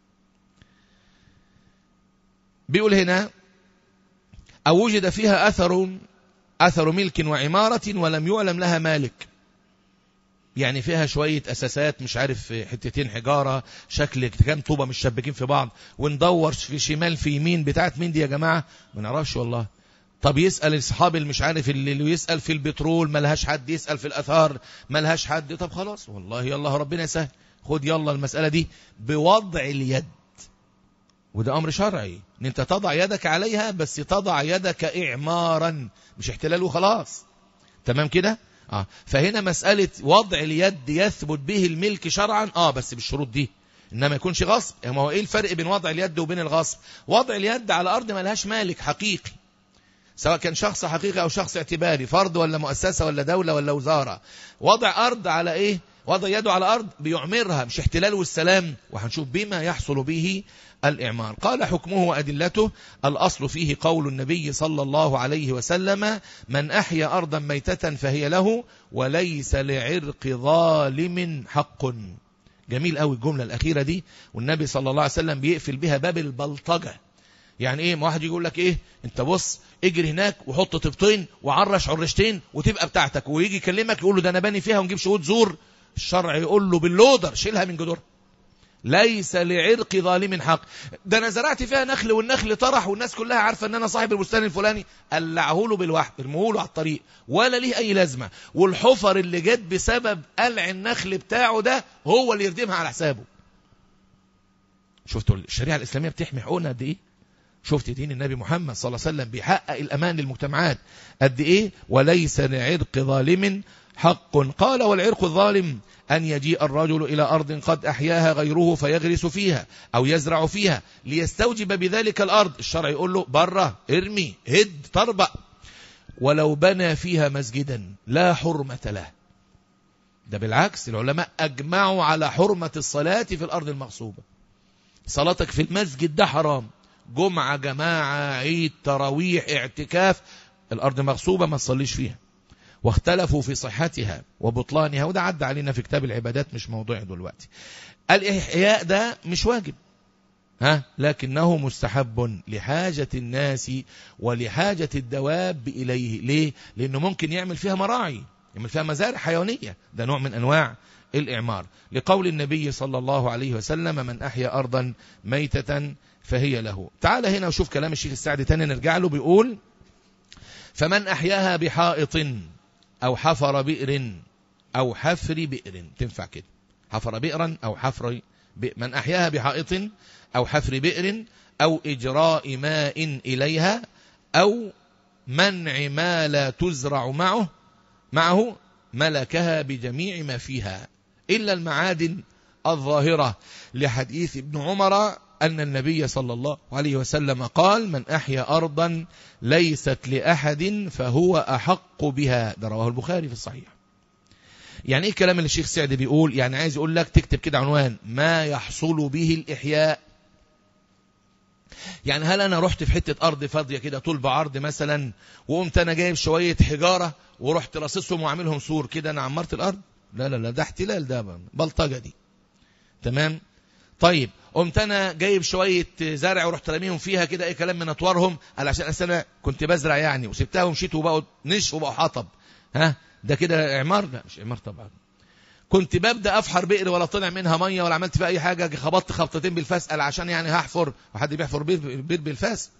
Speaker 1: بيقول هنا أو وجد فيها أثر أثر ملك وعمارة ولم يعلم لها مالك يعني فيها شوية أساسات مش عارف حتتين حجارة شكل كام طوبة مش شبكين في بعض وندور في شمال في يمين بتاعت مين دي يا جماعة ما نعرفش والله طب يسأل اصحاب اللي مش عارف اللي يسأل في البترول ملهاش حد يسأل في الأثار ملهاش حد طب خلاص والله يلا ربنا يسهل خد يلا المسألة دي بوضع اليد وده أمر شرعي ان انت تضع يدك عليها بس تضع يدك إعمارا مش احتلال وخلاص تمام كده آه. فهنا مسألة وضع اليد يثبت به الملك شرعا آه بس بالشروط دي إنما يكونش غصب ما هو إيه الفرق بين وضع اليد وبين الغصب وضع اليد على أرض ما لهاش مالك حقيقي سواء كان شخص حقيقي أو شخص اعتباري فرد ولا مؤسسة ولا دولة ولا وزارة وضع أرض على إيه وضع يده على أرض بيعمرها مش احتلال والسلام وهنشوف بما يحصل به الإعمار قال حكمه وأدلته الأصل فيه قول النبي صلى الله عليه وسلم من أحيا أرضا ميتة فهي له وليس لعرق ظالم حق جميل قوي الجملة الأخيرة دي والنبي صلى الله عليه وسلم بيقفل بها باب البلطجة يعني ايه ما واحد يقول لك ايه انت بص اجري هناك وحط طبطين وعرش عرشتين وتبقى بتاعتك ويجي يكلمك يقول له ده انا باني فيها ونجيب شهود زور الشرع يقول له باللودر شيلها من جدورها ليس لعرق ظالم حق ده انا زرعت فيها نخل والنخل طرح والناس كلها عارفه ان انا صاحب البستان الفلاني قلعه له بالوحد ارموه له على الطريق ولا ليه اي لازمه والحفر اللي جت بسبب قلع النخل بتاعه ده هو اللي يردمها على حسابه شفتوا الشريعه الاسلاميه بتحمي حقوقنا قد ايه شفت دين النبي محمد صلى الله عليه وسلم بيحقق الامان للمجتمعات قد ايه وليس لعرق ظالم حق قال والعرق الظالم أن يجيء الرجل إلى أرض قد أحياها غيره فيغرس فيها أو يزرع فيها ليستوجب بذلك الأرض الشرع يقول له برة ارمي هد طربأ ولو بنى فيها مسجدا لا حرمة له ده بالعكس العلماء أجمعوا على حرمة الصلاة في الأرض المغصوبة صلاتك في المسجد ده حرام جمعة جماعة عيد تراويح اعتكاف الأرض مغصوبة ما تصليش فيها واختلفوا في صحتها وبطلانها وده عدى علينا في كتاب العبادات مش موضوع دلوقتي الإحياء ده مش واجب ها لكنه مستحب لحاجة الناس ولحاجة الدواب إليه ليه؟ لأنه ممكن يعمل فيها مراعي يعمل فيها مزارع حيوانية ده نوع من أنواع الإعمار لقول النبي صلى الله عليه وسلم من أحيا أرضا ميتة فهي له تعال هنا وشوف كلام الشيخ السعدي تاني نرجع له بيقول فمن أحياها بحائط أو حفر بئر أو حفر بئر تنفع كده حفر بئرا أو حفر بئر من أحياها بحائط أو حفر بئر أو إجراء ماء إليها أو منع ما لا تزرع معه معه ملكها بجميع ما فيها إلا المعادن الظاهرة لحديث ابن عمر أن النبي صلى الله عليه وسلم قال من أحيا أرضا ليست لأحد فهو أحق بها ده رواه البخاري في الصحيح يعني ايه الكلام اللي الشيخ سعد بيقول يعني عايز يقول لك تكتب كده عنوان ما يحصل به الإحياء يعني هل انا رحت في حتة ارض فاضية كده طول بعرض مثلا وقمت انا جايب شوية حجارة ورحت راصصهم وعاملهم سور كده انا عمرت الارض لا لا لا ده احتلال ده بلطجة دي تمام طيب قمت انا جايب شوية زرع ورحت راميهم فيها كده اي كلام من اطوارهم علشان انا كنت بزرع يعني وسبتها ومشيت وبقوا نشف وبقوا حطب ها ده كده اعمار لا مش اعمار طبعا كنت ببدا افحر بئر ولا طلع منها ميه ولا عملت فيها اي حاجه خبطت خبطتين بالفاس قال عشان يعني هحفر وحد بيحفر بئر بالفاس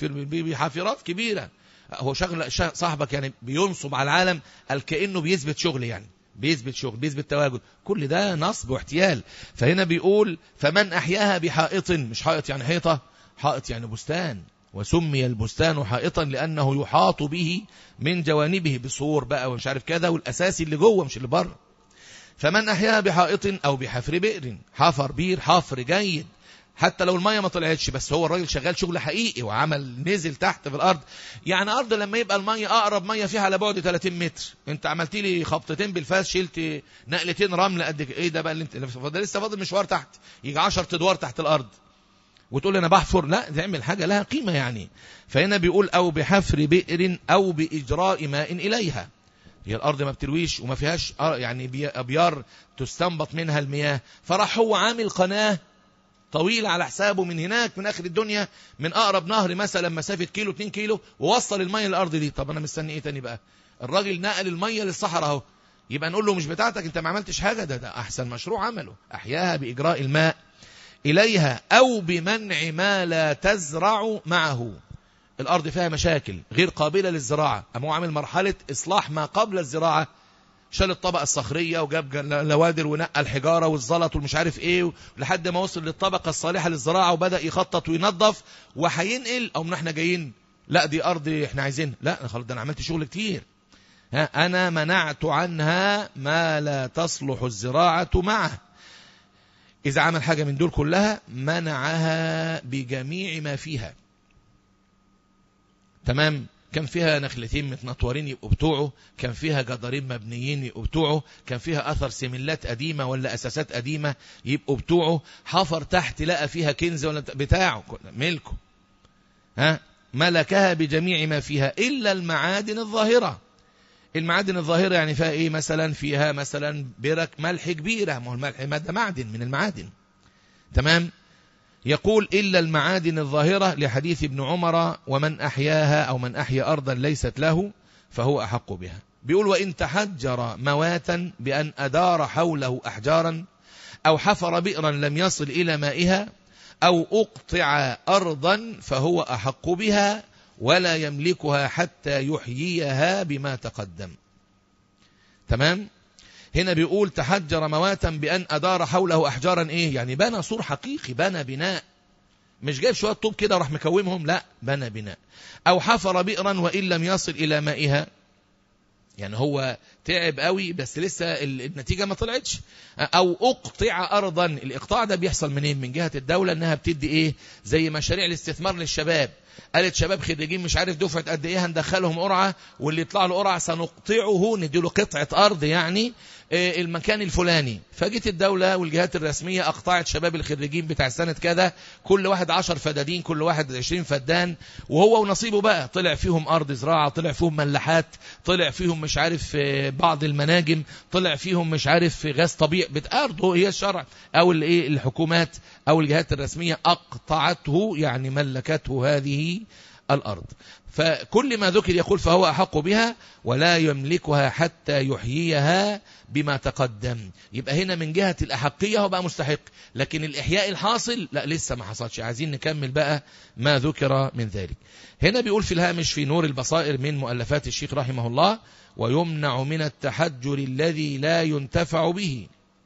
Speaker 1: بحافرات كبيره هو شغل صاحبك يعني بينصب على العالم قال كانه بيثبت شغل يعني بيثبت شغل بيثبت تواجد كل ده نصب واحتيال فهنا بيقول فمن أحياها بحائط مش حائط يعني حيطة حائط يعني بستان وسمي البستان حائطا لأنه يحاط به من جوانبه بصور بقى ومش عارف كذا والأساسي اللي جوه مش اللي بره فمن أحياها بحائط أو بحفر بئر حفر بير حفر جيد حتى لو المية ما طلعتش بس هو الراجل شغال شغل حقيقي وعمل نزل تحت في الارض يعني ارض لما يبقى المية اقرب مية فيها على بعد 30 متر انت عملت لي خبطتين بالفاس شلت نقلتين رمل قد ايه ده بقى اللي انت ده لسه فاضل مشوار تحت يجي 10 ادوار تحت الارض وتقول انا بحفر لا تعمل حاجة لها قيمة يعني فهنا بيقول او بحفر بئر او باجراء ماء اليها هي الارض ما بترويش وما فيهاش يعني ابيار تستنبط منها المياه فراح هو عامل قناه طويل على حسابه من هناك من اخر الدنيا من اقرب نهر مثلا مسافه كيلو 2 كيلو ووصل الميه للارض دي طب انا مستني ايه تاني بقى الراجل نقل الميه للصحراء اهو يبقى نقول له مش بتاعتك انت ما عملتش حاجه ده ده احسن مشروع عمله احياها باجراء الماء اليها او بمنع ما لا تزرع معه الارض فيها مشاكل غير قابله للزراعه اما هو عامل مرحله اصلاح ما قبل الزراعه شال الطبقة الصخرية وجاب لوادر ونقى الحجارة والزلط والمش عارف ايه لحد ما وصل للطبقة الصالحة للزراعة وبدأ يخطط وينظف وهينقل او احنا جايين لا دي ارض احنا عايزين لا خلاص ده انا عملت شغل كتير ها انا منعت عنها ما لا تصلح الزراعة معه اذا عمل حاجة من دول كلها منعها بجميع ما فيها تمام كان فيها نخلتين متنطورين يبقوا بتوعه كان فيها جدارين مبنيين يبقوا بتوعه كان فيها أثر سملات قديمة ولا أساسات قديمة يبقوا بتوعه حفر تحت لقى فيها كنز ولا بتاعه ملكه ها ملكها بجميع ما فيها إلا المعادن الظاهرة المعادن الظاهرة يعني فيها إيه مثلا فيها مثلا برك ملح كبيرة ما هو الملح مادة معدن من المعادن تمام يقول إلا المعادن الظاهرة لحديث ابن عمر ومن أحياها أو من أحيا أرضا ليست له فهو أحق بها بيقول وإن تحجر مواتا بأن أدار حوله أحجارا أو حفر بئرا لم يصل إلى مائها أو أقطع أرضا فهو أحق بها ولا يملكها حتى يحييها بما تقدم تمام هنا بيقول تحجر مواتا بأن أدار حوله أحجارا إيه يعني بنى سور حقيقي بنى بناء مش جايب شوية طوب كده راح مكومهم لا بنى بناء أو حفر بئرا وإن لم يصل إلى مائها يعني هو تعب قوي بس لسه النتيجة ما طلعتش او اقطع ارضا الاقطاع ده بيحصل منين من جهة الدولة انها بتدي ايه زي مشاريع الاستثمار للشباب قالت شباب خريجين مش عارف دفعة قد ايه هندخلهم قرعة واللي يطلع له قرعة سنقطعه نديله قطعة ارض يعني المكان الفلاني فجت الدولة والجهات الرسمية اقطعت شباب الخريجين بتاع سنة كذا كل واحد عشر فدادين كل واحد عشرين فدان وهو ونصيبه بقى طلع فيهم ارض زراعة طلع فيهم ملاحات طلع فيهم مش عارف بعض المناجم طلع فيهم مش عارف غاز طبيعي بتأرضه هي الشرع او الايه الحكومات او الجهات الرسمية اقطعته يعني ملكته هذه الارض فكل ما ذكر يقول فهو أحق بها ولا يملكها حتى يحييها بما تقدم يبقى هنا من جهة الأحقية هو بقى مستحق لكن الإحياء الحاصل لا لسه ما حصلش عايزين نكمل بقى ما ذكر من ذلك هنا بيقول في الهامش في نور البصائر من مؤلفات الشيخ رحمه الله ويمنع من التحجر الذي لا ينتفع به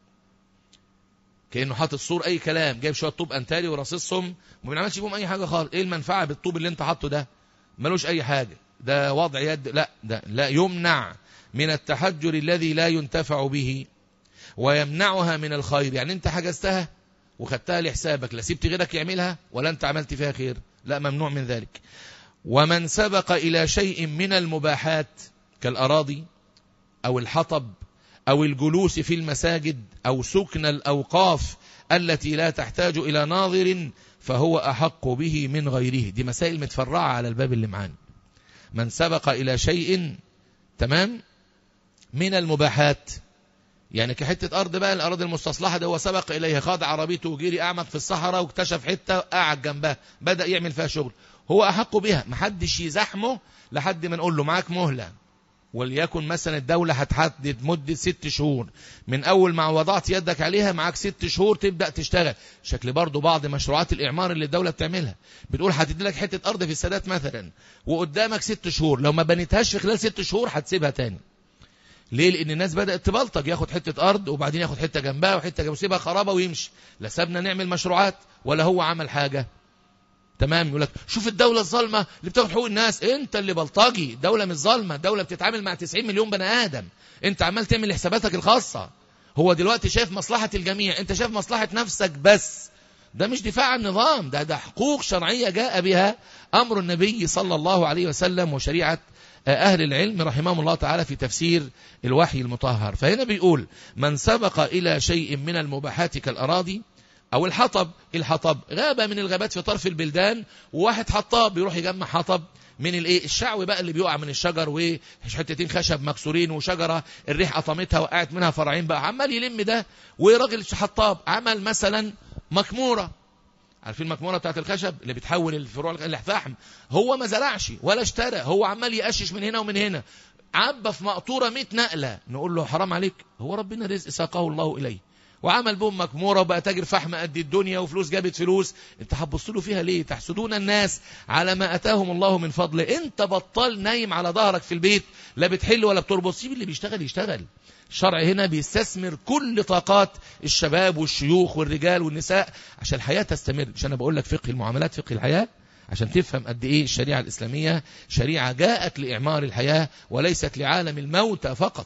Speaker 1: كأنه حاطط صور أي كلام جايب شوية طوب أنتاري ورصصهم وما بنعملش بهم أي حاجة خالص إيه المنفعة بالطوب اللي أنت حاطه ده ملوش أي حاجة ده وضع يد لا ده لا يمنع من التحجر الذي لا ينتفع به ويمنعها من الخير يعني أنت حجزتها وخدتها لحسابك لا سبت غيرك يعملها ولا أنت عملت فيها خير لا ممنوع من ذلك ومن سبق إلى شيء من المباحات كالأراضي أو الحطب أو الجلوس في المساجد أو سكن الأوقاف التي لا تحتاج إلى ناظر فهو أحق به من غيره دي مسائل متفرعة على الباب اللي معانا من سبق إلى شيء تمام من المباحات يعني كحتة أرض بقى الأراضي المستصلحة ده هو سبق إليها خاض عربيته وجيري أعمق في الصحراء واكتشف حتة قاعد جنبها بدأ يعمل فيها شغل هو أحق بها محدش يزحمه لحد ما نقول له معاك مهلة وليكن مثلا الدولة هتحدد مدة ست شهور من أول ما وضعت يدك عليها معاك ست شهور تبدأ تشتغل شكل برضو بعض مشروعات الإعمار اللي الدولة بتعملها بتقول هتدي لك حتة أرض في السادات مثلا وقدامك ست شهور لو ما بنيتهاش في خلال ست شهور هتسيبها تاني ليه لأن الناس بدأت تبلطج ياخد حتة أرض وبعدين ياخد حتة جنبها وحتة جنبها ويسيبها خرابة ويمشي لا سابنا نعمل مشروعات ولا هو عمل حاجة تمام يقول لك شوف الدولة الظالمة اللي بتاخد حقوق الناس انت اللي بلطجي الدولة مش ظالمة الدولة بتتعامل مع 90 مليون بني آدم انت عمال تعمل حساباتك الخاصة هو دلوقتي شايف مصلحة الجميع انت شايف مصلحة نفسك بس ده مش دفاع عن النظام ده ده حقوق شرعية جاء بها أمر النبي صلى الله عليه وسلم وشريعة أهل العلم رحمهم الله تعالى في تفسير الوحي المطهر فهنا بيقول من سبق إلى شيء من المباحات كالأراضي أو الحطب الحطب غابة من الغابات في طرف البلدان وواحد حطاب بيروح يجمع حطب من الايه الشعو بقى اللي بيقع من الشجر وحتتين خشب مكسورين وشجرة الريح قطمتها وقعت منها فرعين بقى عمال يلم ده وراجل حطاب عمل مثلا مكمورة عارفين المكمورة بتاعت الخشب اللي بتحول الفروع لفحم هو ما زرعش ولا اشترى هو عمال يقشش من هنا ومن هنا عبى في مقطورة 100 نقلة نقول له حرام عليك هو ربنا رزق ساقه الله إليه وعمل بهم مكمورة وبقى تاجر فحم قد الدنيا وفلوس جابت فلوس انت هتبص له فيها ليه تحسدون الناس على ما أتاهم الله من فضله انت بطل نايم على ظهرك في البيت لا بتحل ولا بتربط سيب اللي بيشتغل يشتغل الشرع هنا بيستثمر كل طاقات الشباب والشيوخ والرجال والنساء عشان الحياة تستمر مش أنا بقول لك فقه المعاملات فقه الحياة عشان تفهم قد ايه الشريعة الإسلامية شريعة جاءت لإعمار الحياة وليست لعالم الموتى فقط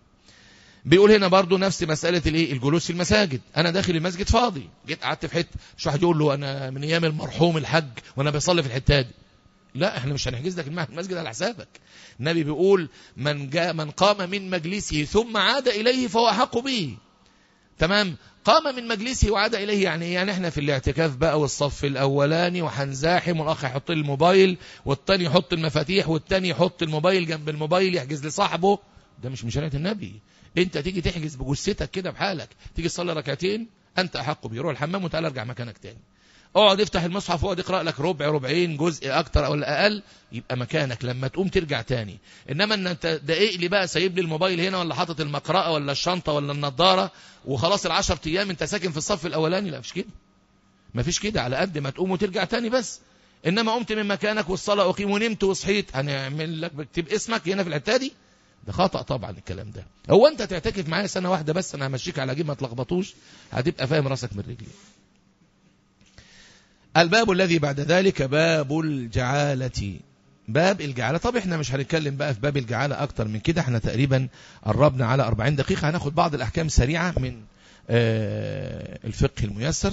Speaker 1: بيقول هنا برضو نفس مسألة الايه الجلوس في المساجد انا داخل المسجد فاضي جيت قعدت في حته مش واحد يقول له انا من ايام المرحوم الحج وانا بصلي في الحته دي لا احنا مش هنحجز لك المسجد على حسابك النبي بيقول من جاء من قام من مجلسه ثم عاد اليه فهو احق به تمام قام من مجلسه وعاد اليه يعني يعني احنا في الاعتكاف بقى والصف الاولاني وهنزاحم والاخ يحط لي الموبايل والتاني يحط المفاتيح والتاني يحط الموبايل جنب الموبايل يحجز لصاحبه ده مش من شريعه النبي انت تيجي تحجز بجثتك كده بحالك تيجي تصلي ركعتين انت احق بيه روح الحمام وتعالى ارجع مكانك تاني اقعد افتح المصحف واقعد اقرا لك ربع ربعين جزء اكتر او اقل يبقى مكانك لما تقوم ترجع تاني انما ان انت دقيق لي بقى سايب لي الموبايل هنا ولا حاطط المقرأه ولا الشنطه ولا النضاره وخلاص العشر ايام انت ساكن في الصف الاولاني لا مش كده مفيش كده على قد ما تقوم وترجع تاني بس انما قمت من مكانك والصلاه اقيم ونمت وصحيت هنعمل لك بكتب اسمك هنا في الحته دي ده خطأ طبعا الكلام ده هو انت تعتكف معايا سنة واحدة بس انا همشيك على جيب ما تلخبطوش هتبقى فاهم راسك من رجلي الباب الذي بعد ذلك باب الجعالة باب الجعالة طب احنا مش هنتكلم بقى في باب الجعالة اكتر من كده احنا تقريبا قربنا على 40 دقيقة هناخد بعض الاحكام سريعة من آه، الفقه الميسر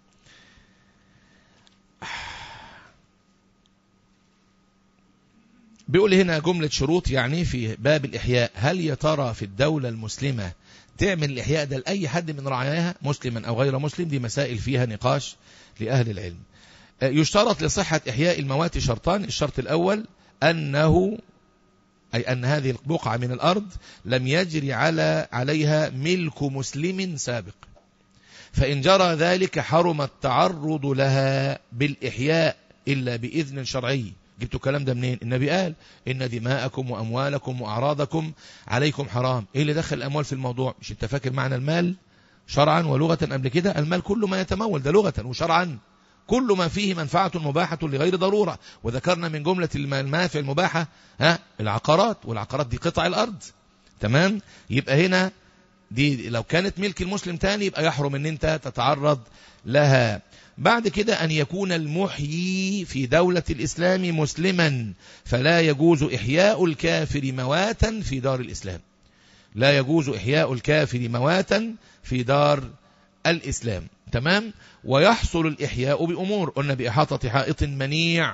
Speaker 1: بيقول هنا جملة شروط يعني في باب الإحياء هل يا ترى في الدولة المسلمة تعمل الإحياء ده لأي حد من رعاياها مسلما أو غير مسلم دي مسائل فيها نقاش لأهل العلم يشترط لصحة إحياء الموات شرطان الشرط الأول أنه أي أن هذه البقعة من الأرض لم يجري على عليها ملك مسلم سابق فإن جرى ذلك حرم التعرض لها بالإحياء إلا بإذن شرعي جبتوا الكلام ده منين النبي قال إن دماءكم وأموالكم وأعراضكم عليكم حرام إيه اللي دخل الأموال في الموضوع مش انت فاكر معنى المال شرعا ولغة قبل كده المال كل ما يتمول ده لغة وشرعا كل ما فيه منفعة مباحة لغير ضرورة وذكرنا من جملة المنافع المباحة ها العقارات والعقارات دي قطع الأرض تمام يبقى هنا دي لو كانت ملك المسلم تاني يبقى يحرم ان انت تتعرض لها بعد كده أن يكون المحيي في دولة الإسلام مسلما فلا يجوز إحياء الكافر مواتا في دار الإسلام لا يجوز إحياء الكافر مواتا في دار الإسلام تمام ويحصل الإحياء بأمور قلنا بإحاطة حائط منيع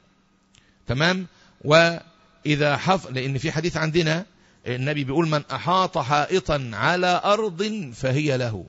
Speaker 1: تمام وإذا حف لأن في حديث عندنا النبي بيقول من أحاط حائطا على أرض فهي له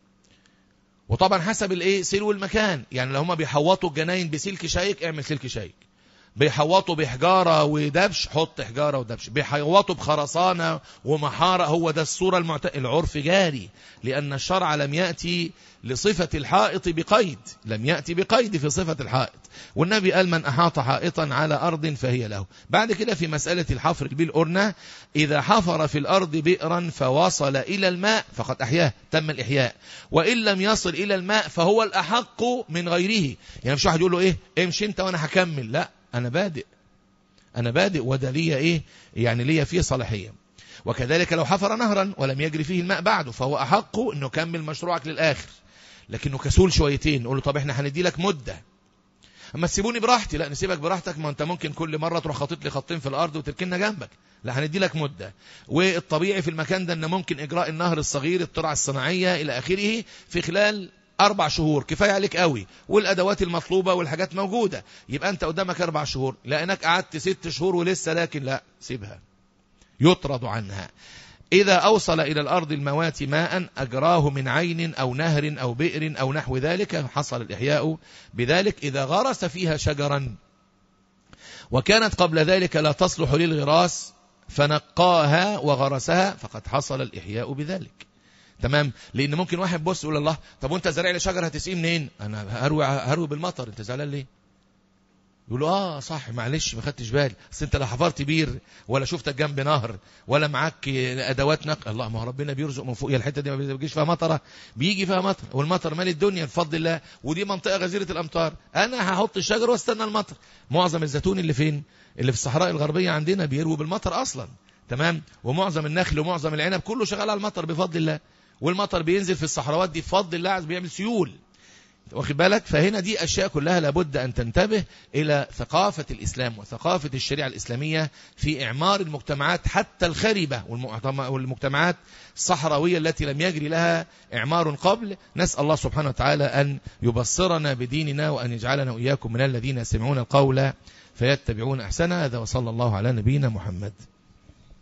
Speaker 1: وطبعا حسب الايه سلو المكان يعني لو هما بيحوطوا الجناين بسلك شايك اعمل سلك شايك بيحوطوا بحجارة ودبش حط حجارة ودبش بيحوطوا بخرسانة ومحارة هو ده الصورة المعت... العرف جاري لأن الشرع لم يأتي لصفة الحائط بقيد لم يأتي بقيد في صفة الحائط والنبي قال من أحاط حائطا على أرض فهي له بعد كده في مسألة الحفر بالأرنة إذا حفر في الأرض بئرا فوصل إلى الماء فقد أحياه تم الإحياء وإن لم يصل إلى الماء فهو الأحق من غيره يعني مش واحد يقول له إيه امشي انت وأنا هكمل لا أنا بادئ أنا بادئ وده ليا إيه يعني ليا فيه صلاحية وكذلك لو حفر نهرا ولم يجري فيه الماء بعده فهو أحق أنه كمل مشروعك للآخر لكنه كسول شويتين نقول له طب احنا هندي لك مدة اما تسيبوني براحتي لا نسيبك براحتك ما انت ممكن كل مرة تروح خاطط لي خطين في الارض وتركننا جنبك لا هندي لك مدة والطبيعي في المكان ده ان ممكن اجراء النهر الصغير الترعة الصناعية الى اخره في خلال أربع شهور كفاية عليك قوي والأدوات المطلوبة والحاجات موجودة يبقى أنت قدامك أربع شهور لأنك قعدت ست شهور ولسه لكن لا سيبها يطرد عنها إذا أوصل إلى الأرض الموات ماء أجراه من عين أو نهر أو بئر أو نحو ذلك حصل الإحياء بذلك إذا غرس فيها شجرا وكانت قبل ذلك لا تصلح للغراس فنقاها وغرسها فقد حصل الإحياء بذلك تمام لان ممكن واحد بص يقول الله طب وانت زارع لي شجره هتسقيه منين انا هروي هروي بالمطر انت زعلان ليه يقول له اه صح معلش ما خدتش بالي بس انت لا حفرت بير ولا شفتك جنب نهر ولا معاك ادوات نقل الله ما هو ربنا بيرزق من فوق الحته دي ما بيجيش فيها مطره بيجي فيها مطر والمطر مال الدنيا بفضل الله ودي منطقه غزيره الامطار انا هحط الشجر واستنى المطر معظم الزيتون اللي فين اللي في الصحراء الغربيه عندنا بيروي بالمطر اصلا تمام ومعظم النخل ومعظم العنب كله شغال على المطر بفضل الله والمطر بينزل في الصحراوات دي بفضل الله عز بيعمل سيول واخد بالك فهنا دي أشياء كلها لابد أن تنتبه إلى ثقافة الإسلام وثقافة الشريعة الإسلامية في إعمار المجتمعات حتى الخربة والمجتمعات الصحراوية التي لم يجري لها إعمار قبل نسأل الله سبحانه وتعالى أن يبصرنا بديننا وأن يجعلنا وإياكم من الذين يسمعون القول فيتبعون أحسن هذا وصلى الله على نبينا محمد